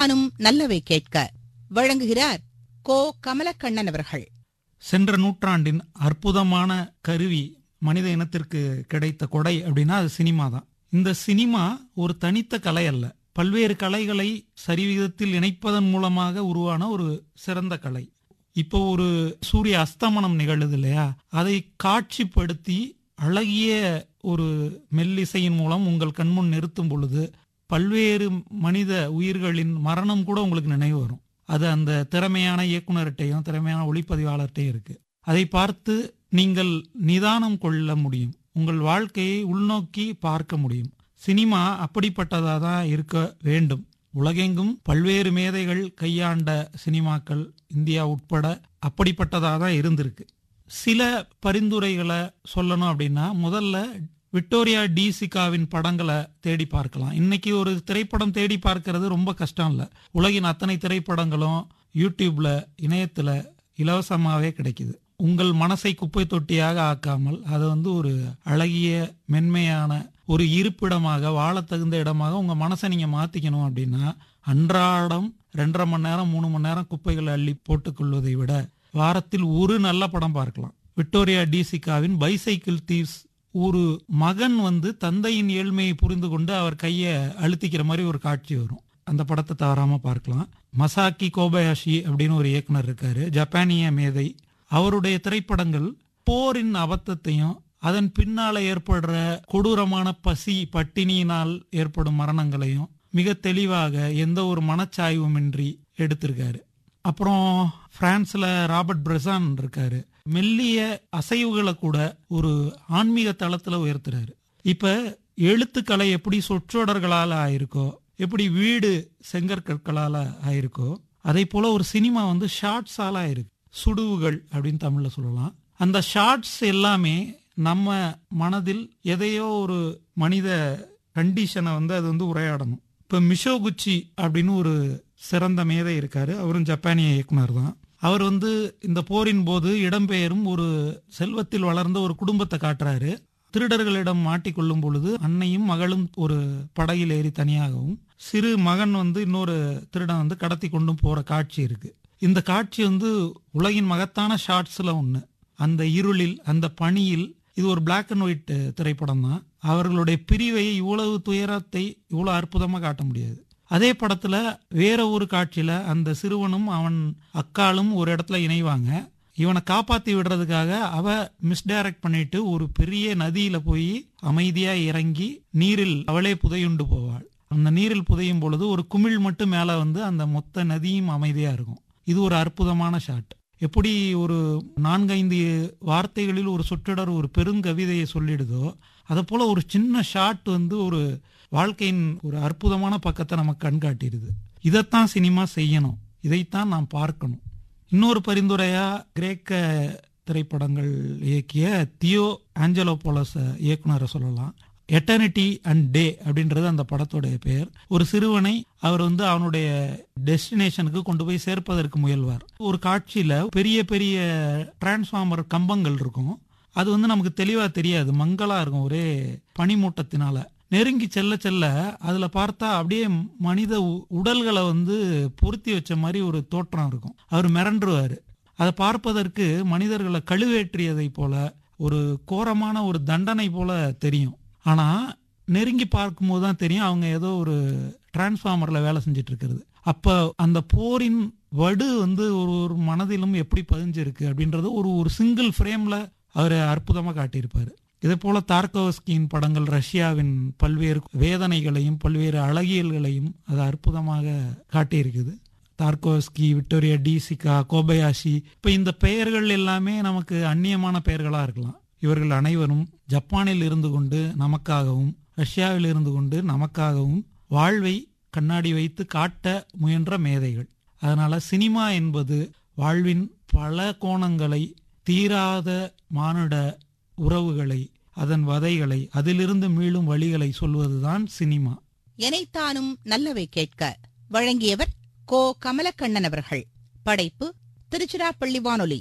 இணைத்தானும் நல்லவை கேட்க வழங்குகிறார் கோ கமலக்கண்ணன் அவர்கள் சென்ற நூற்றாண்டின் அற்புதமான கருவி மனித இனத்திற்கு கிடைத்த கொடை அப்படின்னா அது சினிமா தான் இந்த சினிமா ஒரு தனித்த கலை அல்ல பல்வேறு கலைகளை சரிவிதத்தில் இணைப்பதன் மூலமாக உருவான ஒரு சிறந்த கலை இப்போ ஒரு சூரிய அஸ்தமனம் நிகழுது இல்லையா அதை காட்சிப்படுத்தி அழகிய ஒரு மெல்லிசையின் மூலம் உங்கள் கண்முன் நிறுத்தும் பொழுது பல்வேறு மனித உயிர்களின் மரணம் கூட உங்களுக்கு நினைவு வரும் அது அந்த திறமையான இயக்குனர்கிட்டையும் திறமையான ஒளிப்பதிவாளர்கிட்டையும் இருக்கு அதை பார்த்து நீங்கள் நிதானம் கொள்ள முடியும் உங்கள் வாழ்க்கையை உள்நோக்கி பார்க்க முடியும் சினிமா அப்படிப்பட்டதாக தான் இருக்க வேண்டும் உலகெங்கும் பல்வேறு மேதைகள் கையாண்ட சினிமாக்கள் இந்தியா உட்பட அப்படிப்பட்டதாக தான் இருந்திருக்கு சில பரிந்துரைகளை சொல்லணும் அப்படின்னா முதல்ல விக்டோரியா டிசிகாவின் படங்களை தேடி பார்க்கலாம் இன்னைக்கு ஒரு திரைப்படம் தேடி பார்க்கறது ரொம்ப கஷ்டம் இல்லை உலகின் அத்தனை திரைப்படங்களும் யூடியூப்ல இணையத்துல இலவசமாகவே கிடைக்குது உங்கள் மனசை குப்பை தொட்டியாக ஆக்காமல் அதை வந்து ஒரு அழகிய மென்மையான ஒரு இருப்பிடமாக வாழ தகுந்த இடமாக உங்க மனசை நீங்க மாத்திக்கணும் அப்படின்னா அன்றாடம் ரெண்டரை மணி நேரம் மூணு மணி நேரம் குப்பைகளை அள்ளி போட்டுக்கொள்வதை விட வாரத்தில் ஒரு நல்ல படம் பார்க்கலாம் விக்டோரியா டிசிகாவின் பைசைக்கிள் தீவ்ஸ் ஒரு மகன் வந்து தந்தையின் ஏழ்மையை புரிந்து கொண்டு அவர் கையை அழுத்திக்கிற மாதிரி ஒரு காட்சி வரும் அந்த படத்தை தவறாம பார்க்கலாம் மசாக்கி கோபயாஷி அப்படின்னு ஒரு இயக்குனர் இருக்காரு ஜப்பானிய மேதை அவருடைய திரைப்படங்கள் போரின் அபத்தத்தையும் அதன் பின்னால ஏற்படுற கொடூரமான பசி பட்டினியினால் ஏற்படும் மரணங்களையும் மிக தெளிவாக எந்த ஒரு மனச்சாய்வுமின்றி எடுத்திருக்காரு அப்புறம் பிரான்ஸ்ல ராபர்ட் பிரசான் இருக்காரு மெல்லிய அசைவுகளை கூட ஒரு ஆன்மீக தளத்துல உயர்த்துறாரு இப்ப எழுத்துக்கலை எப்படி சொற்றொடர்களால ஆயிருக்கோ எப்படி வீடு செங்கற்கற்களால ஆயிருக்கோ அதே போல ஒரு சினிமா வந்து ஷார்ட்ஸால ஆயிருக்கு சுடுவுகள் அப்படின்னு தமிழ்ல சொல்லலாம் அந்த ஷார்ட்ஸ் எல்லாமே நம்ம மனதில் எதையோ ஒரு மனித கண்டிஷனை வந்து அது வந்து உரையாடணும் இப்ப மிஷோகுச்சி அப்படின்னு ஒரு சிறந்த மேதை இருக்காரு அவரும் ஜப்பானிய இயக்குனர் தான் அவர் வந்து இந்த போரின் போது இடம்பெயரும் ஒரு செல்வத்தில் வளர்ந்த ஒரு குடும்பத்தை காட்டுறாரு திருடர்களிடம் மாட்டிக்கொள்ளும் பொழுது அன்னையும் மகளும் ஒரு படகில் ஏறி தனியாகவும் சிறு மகன் வந்து இன்னொரு திருடன் வந்து கடத்தி கொண்டும் போற காட்சி இருக்கு இந்த காட்சி வந்து உலகின் மகத்தான ஷார்ட்ஸ்ல ஒண்ணு அந்த இருளில் அந்த பணியில் இது ஒரு பிளாக் அண்ட் ஒயிட் திரைப்படம் தான் அவர்களுடைய பிரிவை இவ்வளவு துயரத்தை இவ்வளவு அற்புதமா காட்ட முடியாது அதே படத்துல வேற ஒரு காட்சியில அந்த சிறுவனும் அவன் அக்காலும் ஒரு இடத்துல இணைவாங்க இவனை காப்பாத்தி விடுறதுக்காக அவ மிஸ்டைரக்ட் பண்ணிட்டு ஒரு பெரிய நதியில போய் அமைதியா இறங்கி நீரில் அவளே புதையுண்டு போவாள் அந்த நீரில் புதையும் பொழுது ஒரு குமிழ் மட்டும் மேல வந்து அந்த மொத்த நதியும் அமைதியா இருக்கும் இது ஒரு அற்புதமான ஷாட் எப்படி ஒரு நான்கைந்து வார்த்தைகளில் ஒரு சொற்றொடர் ஒரு பெருங்கவிதையை சொல்லிடுதோ அதை போல ஒரு சின்ன ஷாட் வந்து ஒரு வாழ்க்கையின் ஒரு அற்புதமான பக்கத்தை நமக்கு கண்காட்டிடுது இதைத்தான் சினிமா செய்யணும் இதைத்தான் நாம் பார்க்கணும் இன்னொரு பரிந்துரையா கிரேக்க திரைப்படங்கள் இயக்கிய தியோ ஆஞ்சலோபோலஸ் இயக்குனரை சொல்லலாம் எட்டர்னிட்டி அண்ட் டே அப்படின்றது அந்த படத்துடைய பெயர் ஒரு சிறுவனை அவர் வந்து அவனுடைய டெஸ்டினேஷனுக்கு கொண்டு போய் சேர்ப்பதற்கு முயல்வார் ஒரு காட்சியில பெரிய பெரிய டிரான்ஸ்ஃபார்மர் கம்பங்கள் இருக்கும் அது வந்து நமக்கு தெளிவா தெரியாது மங்களா இருக்கும் ஒரே பனிமூட்டத்தினால நெருங்கி செல்ல செல்ல அதுல பார்த்தா அப்படியே மனித உடல்களை வந்து பொருத்தி வச்ச மாதிரி ஒரு தோற்றம் இருக்கும் அவர் மிரண்டுருவாரு அதை பார்ப்பதற்கு மனிதர்களை கழுவேற்றியதை போல ஒரு கோரமான ஒரு தண்டனை போல தெரியும் ஆனா நெருங்கி பார்க்கும்போது தான் தெரியும் அவங்க ஏதோ ஒரு டிரான்ஸ்ஃபார்மர்ல வேலை செஞ்சுட்டு இருக்கிறது அப்ப அந்த போரின் வடு வந்து ஒரு ஒரு மனதிலும் எப்படி பதிஞ்சிருக்கு அப்படின்றது ஒரு ஒரு சிங்கிள் ஃப்ரேம்ல அவர் அற்புதமா காட்டியிருப்பாரு இதே போல தார்கோஸ்கியின் படங்கள் ரஷ்யாவின் பல்வேறு வேதனைகளையும் பல்வேறு அழகியல்களையும் அது அற்புதமாக காட்டியிருக்குது தார்கோஸ்கி விக்டோரியா டிசிகா கோபயாஷி இப்ப இந்த பெயர்கள் எல்லாமே நமக்கு அந்நியமான பெயர்களா இருக்கலாம் இவர்கள் அனைவரும் ஜப்பானில் இருந்து கொண்டு நமக்காகவும் ரஷ்யாவில் இருந்து கொண்டு நமக்காகவும் வாழ்வை கண்ணாடி வைத்து காட்ட முயன்ற மேதைகள் அதனால சினிமா என்பது வாழ்வின் பல கோணங்களை தீராத மானுட உறவுகளை அதன் வதைகளை அதிலிருந்து மீளும் வழிகளை சொல்வதுதான் சினிமா எனைத்தானும் நல்லவை கேட்க வழங்கியவர் கோ கமலக்கண்ணன் அவர்கள் படைப்பு திருச்சிராப்பள்ளி வானொலி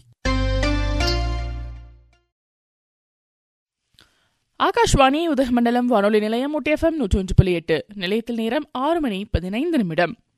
ஆகாஷ்வாணி உதகமண்டலம் வானொலி நிலையம் ஒட்டிஎஃப்எம் நூற்றி ஒன்று புள்ளி எட்டு நிலையத்தில் நேரம் ஆறு மணி பதினைந்து நிமிடம்